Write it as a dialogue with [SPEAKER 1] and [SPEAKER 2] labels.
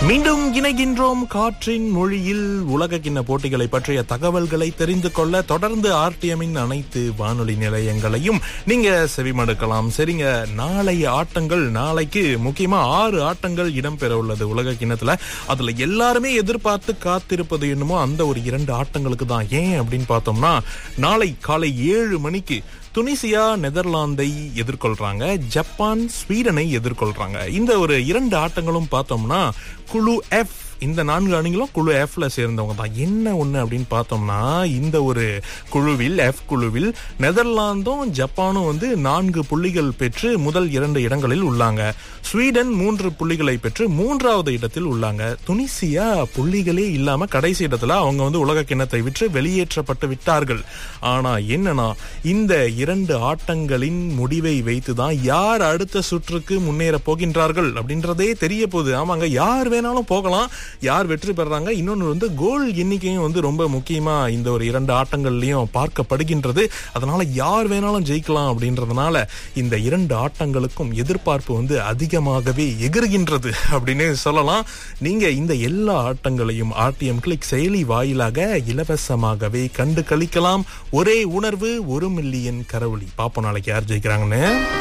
[SPEAKER 1] மீண்டும் இணைகின்றோம் காற்றின் மொழியில் உலக கிண்ண போட்டிகளை பற்றிய தகவல்களை தெரிந்து கொள்ள தொடர்ந்து ஆர்டிஎம்மின் அனைத்து வானொலி நிலையங்களையும் நீங்க செவிமடுக்கலாம் சரிங்க நாளை ஆட்டங்கள் நாளைக்கு முக்கியமா ஆறு ஆட்டங்கள் இடம்பெற உள்ளது உலக கிண்ணத்துல அதுல எல்லாருமே எதிர்பார்த்து காத்திருப்பது என்னமோ அந்த ஒரு இரண்டு ஆட்டங்களுக்கு தான் ஏன் அப்படின்னு பார்த்தோம்னா நாளை காலை ஏழு மணிக்கு துனிசியா நெதர்லாந்தை எதிர்கொள்றாங்க ஜப்பான் ஸ்வீடனை எதிர்கொள்றாங்க இந்த ஒரு இரண்டு ஆட்டங்களும் பார்த்தோம்னா குழு எஃப் இந்த நான்கு அணிகளும் குழு எஃப்ல சேர்ந்தவங்க தான் என்ன ஒண்ணு அப்படின்னு பார்த்தோம்னா இந்த ஒரு குழுவில் எஃப் குழுவில் நெதர்லாந்தும் ஜப்பானும் வந்து நான்கு புள்ளிகள் பெற்று முதல் இரண்டு இடங்களில் உள்ளாங்க ஸ்வீடன் மூன்று புள்ளிகளை பெற்று மூன்றாவது இடத்தில் உள்ளாங்க துனிசியா புள்ளிகளே இல்லாம கடைசி இடத்துல அவங்க வந்து உலக கிண்ணத்தை விற்று வெளியேற்றப்பட்டு விட்டார்கள் ஆனா என்னன்னா இந்த இரண்டு ஆட்டங்களின் முடிவை வைத்துதான் யார் அடுத்த சுற்றுக்கு முன்னேற போகின்றார்கள் அப்படின்றதே தெரிய போகுது ஆமாங்க யார் வேணாலும் போகலாம் யார் வெற்றி பெறாங்க இன்னொன்று வந்து கோல் எண்ணிக்கையும் வந்து ரொம்ப முக்கியமா இந்த ஒரு இரண்டு ஆட்டங்கள்லயும் பார்க்கப்படுகின்றது அதனால யார் வேணாலும் ஜெயிக்கலாம் அப்படின்றதுனால இந்த இரண்டு ஆட்டங்களுக்கும் எதிர்பார்ப்பு வந்து அதிகமாகவே எகிறுகின்றது அப்படின்னு சொல்லலாம் நீங்க இந்த எல்லா ஆட்டங்களையும் ஆர்டிஎம் கிளிக் செயலி வாயிலாக இலவசமாகவே கண்டு கழிக்கலாம் ஒரே உணர்வு ஒரு மில்லியன் கரவொலி பாப்போம் நாளைக்கு யார் ஜெயிக்கிறாங்கன்னு